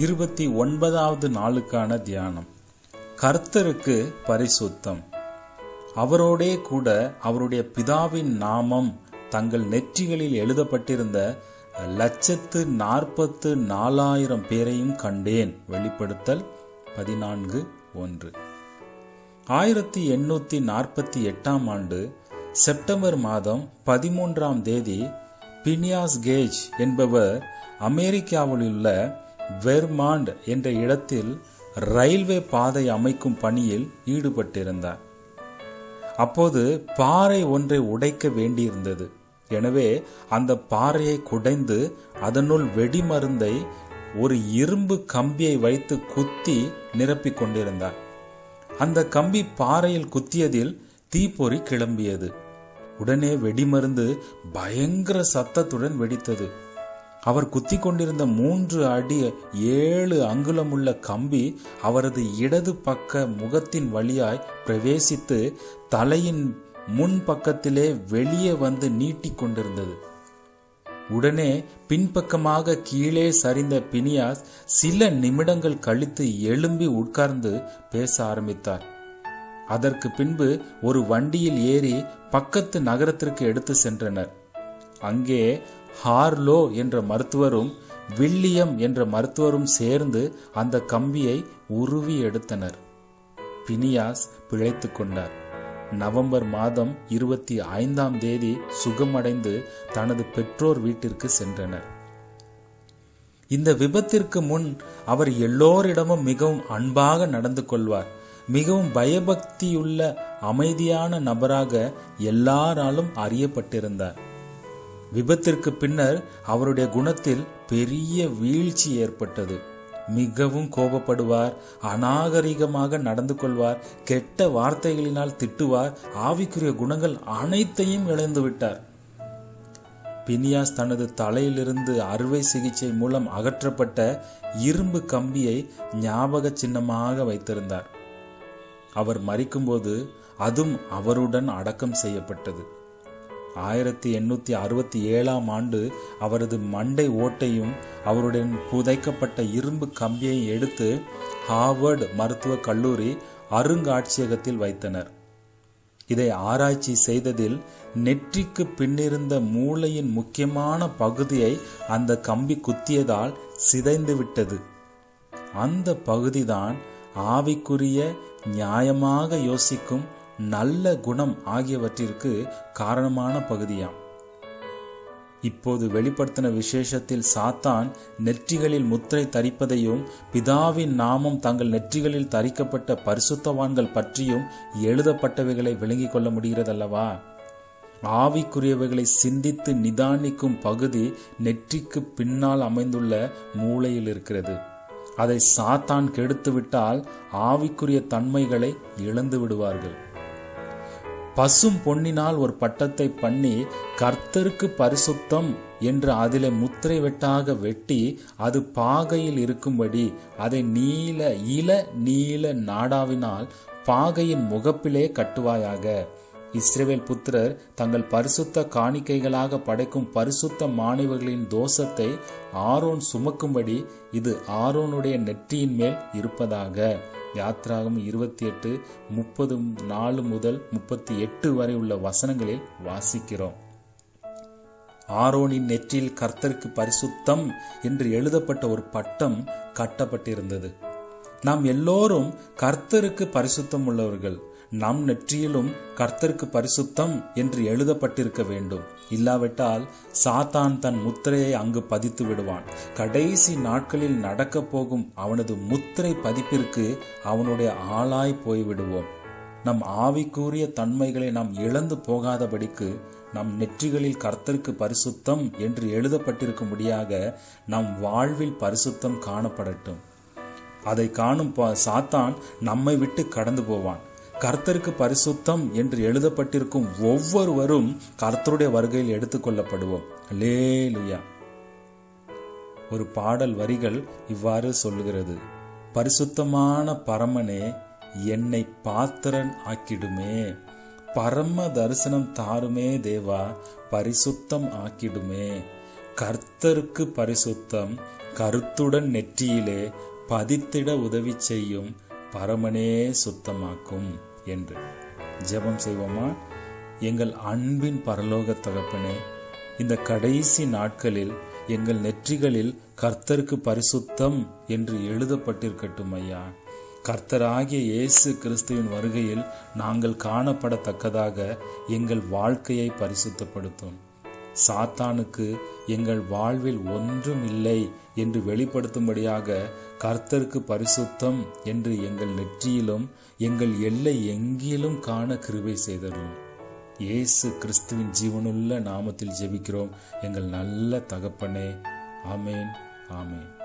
இருபத்தி ஒன்பதாவது நாளுக்கான தியானம் கர்த்தருக்கு பரிசுத்தம் அவரோடே கூட அவருடைய பிதாவின் நாமம் தங்கள் நெற்றிகளில் எழுதப்பட்டிருந்த லட்சத்து நாற்பத்து நாலாயிரம் பேரையும் கண்டேன் வெளிப்படுத்தல் பதினான்கு ஒன்று ஆயிரத்தி எண்ணூத்தி நாற்பத்தி எட்டாம் ஆண்டு செப்டம்பர் மாதம் பதிமூன்றாம் தேதி பினியாஸ் கேஜ் என்பவர் அமெரிக்காவில் உள்ள வெர்மாண்ட் என்ற இடத்தில் ரயில்வே பாதை அமைக்கும் பணியில் ஈடுபட்டிருந்தார் அப்போது பாறை ஒன்றை உடைக்க வேண்டியிருந்தது எனவே அந்த பாறையை குடைந்து அதனுள் வெடிமருந்தை ஒரு இரும்பு கம்பியை வைத்து குத்தி நிரப்பிக் கொண்டிருந்தார் அந்த கம்பி பாறையில் குத்தியதில் தீப்பொறி கிளம்பியது உடனே வெடிமருந்து பயங்கர சத்தத்துடன் வெடித்தது அவர் குத்தி கொண்டிருந்த மூன்று அடி ஏழு அங்குலமுள்ள கம்பி அவரது இடது பக்க முகத்தின் வழியாய் பிரவேசித்து தலையின் முன் பக்கத்திலே வெளியே வந்து நீட்டிக் கொண்டிருந்தது உடனே பின்பக்கமாக கீழே சரிந்த பினியாஸ் சில நிமிடங்கள் கழித்து எழும்பி உட்கார்ந்து பேச ஆரம்பித்தார் அதற்கு பின்பு ஒரு வண்டியில் ஏறி பக்கத்து நகரத்திற்கு எடுத்து சென்றனர் அங்கே ஹார்லோ என்ற மருத்துவரும் வில்லியம் என்ற மருத்துவரும் சேர்ந்து அந்த கம்பியை உருவி எடுத்தனர் பினியாஸ் பிழைத்து கொண்டார் நவம்பர் மாதம் இருபத்தி ஐந்தாம் தேதி சுகமடைந்து தனது பெற்றோர் வீட்டிற்கு சென்றனர் இந்த விபத்திற்கு முன் அவர் எல்லோரிடமும் மிகவும் அன்பாக நடந்து கொள்வார் மிகவும் பயபக்தியுள்ள அமைதியான நபராக எல்லாராலும் அறியப்பட்டிருந்தார் விபத்திற்கு பின்னர் அவருடைய குணத்தில் பெரிய வீழ்ச்சி ஏற்பட்டது மிகவும் கோபப்படுவார் அநாகரிகமாக நடந்து கொள்வார் கெட்ட வார்த்தைகளினால் திட்டுவார் ஆவிக்குரிய குணங்கள் அனைத்தையும் இழந்து விட்டார் பினியாஸ் தனது தலையிலிருந்து அறுவை சிகிச்சை மூலம் அகற்றப்பட்ட இரும்பு கம்பியை ஞாபக சின்னமாக வைத்திருந்தார் அவர் மறிக்கும்போது அதுவும் அவருடன் அடக்கம் செய்யப்பட்டது ஆயிரத்தி எண்ணூத்தி அறுபத்தி ஏழாம் ஆண்டு அவரது மண்டை ஓட்டையும் அவருடன் புதைக்கப்பட்ட இரும்பு கம்பியை எடுத்து ஹார்வர்டு மருத்துவக் கல்லூரி அருங்காட்சியகத்தில் வைத்தனர் இதை ஆராய்ச்சி செய்ததில் நெற்றிக்கு பின்னிருந்த மூளையின் முக்கியமான பகுதியை அந்த கம்பி குத்தியதால் சிதைந்து விட்டது அந்த பகுதிதான் ஆவிக்குரிய நியாயமாக யோசிக்கும் நல்ல குணம் ஆகியவற்றிற்கு காரணமான பகுதியாம் இப்போது வெளிப்படுத்தின விசேஷத்தில் சாத்தான் நெற்றிகளில் முத்திரை தரிப்பதையும் பிதாவின் நாமம் தங்கள் நெற்றிகளில் தரிக்கப்பட்ட பரிசுத்தவான்கள் பற்றியும் எழுதப்பட்டவைகளை விளங்கிக் கொள்ள முடிகிறதல்லவா ஆவிக்குரியவைகளை சிந்தித்து நிதானிக்கும் பகுதி நெற்றிக்கு பின்னால் அமைந்துள்ள மூளையில் இருக்கிறது அதை சாத்தான் கெடுத்துவிட்டால் ஆவிக்குரிய தன்மைகளை இழந்து விடுவார்கள் பசும் பொன்னினால் ஒரு பட்டத்தை பண்ணி கர்த்தருக்கு பரிசுத்தம் என்று அதிலே முத்திரை வெட்டாக வெட்டி அது பாகையில் இருக்கும்படி அதை நீல இள நீல நாடாவினால் பாகையின் முகப்பிலே கட்டுவாயாக இஸ்ரேவேல் புத்திரர் தங்கள் பரிசுத்த காணிக்கைகளாக படைக்கும் பரிசுத்த மாணவர்களின் தோஷத்தை ஆரோன் சுமக்கும்படி இது ஆரோனுடைய நெற்றியின் மேல் இருப்பதாக யாத்ராகம் இருபத்தி எட்டு முப்பது நாலு முதல் முப்பத்தி எட்டு வரை உள்ள வசனங்களில் வாசிக்கிறோம் ஆரோனின் நெற்றியில் கர்த்தருக்கு பரிசுத்தம் என்று எழுதப்பட்ட ஒரு பட்டம் கட்டப்பட்டிருந்தது நாம் எல்லோரும் கர்த்தருக்கு பரிசுத்தம் உள்ளவர்கள் நம் நெற்றியிலும் கர்த்தருக்கு பரிசுத்தம் என்று எழுதப்பட்டிருக்க வேண்டும் இல்லாவிட்டால் சாத்தான் தன் முத்திரையை அங்கு பதித்து விடுவான் கடைசி நாட்களில் நடக்கப் போகும் அவனது முத்திரை பதிப்பிற்கு அவனுடைய ஆளாய் போய்விடுவோம் நம் ஆவிக்கூறிய தன்மைகளை நாம் இழந்து போகாதபடிக்கு நம் நெற்றிகளில் கர்த்தருக்கு பரிசுத்தம் என்று எழுதப்பட்டிருக்கும்படியாக நம் வாழ்வில் பரிசுத்தம் காணப்படட்டும் அதை காணும் சாத்தான் நம்மை விட்டு கடந்து போவான் கர்த்தருக்கு பரிசுத்தம் என்று எழுதப்பட்டிருக்கும் ஒவ்வொருவரும் கர்த்தருடைய வருகையில் எடுத்துக்கொள்ளப்படுவோம் லேலுயா ஒரு பாடல் வரிகள் இவ்வாறு சொல்லுகிறது பரிசுத்தமான பரமனே என்னை பாத்திரன் ஆக்கிடுமே பரம தரிசனம் தாருமே தேவா பரிசுத்தம் ஆக்கிடுமே கர்த்தருக்கு பரிசுத்தம் கருத்துடன் நெற்றியிலே பதித்திட உதவி செய்யும் பரமனே சுத்தமாக்கும் என்று ஜெபம் செய்வோமா எங்கள் அன்பின் பரலோக தகப்பனே இந்த கடைசி நாட்களில் எங்கள் நெற்றிகளில் கர்த்தருக்கு பரிசுத்தம் என்று எழுதப்பட்டிருக்கட்டும் ஐயா கர்த்தராகிய இயேசு கிறிஸ்துவின் வருகையில் நாங்கள் காணப்படத்தக்கதாக எங்கள் வாழ்க்கையை பரிசுத்தப்படுத்தும் சாத்தானுக்கு எங்கள் வாழ்வில் ஒன்றும் இல்லை என்று வெளிப்படுத்தும்படியாக கர்த்தருக்கு பரிசுத்தம் என்று எங்கள் நெற்றியிலும் எங்கள் எல்லை எங்கிலும் காண கிருபை செய்தரும் இயேசு கிறிஸ்துவின் ஜீவனுள்ள நாமத்தில் ஜெபிக்கிறோம் எங்கள் நல்ல தகப்பனே ஆமேன் ஆமேன்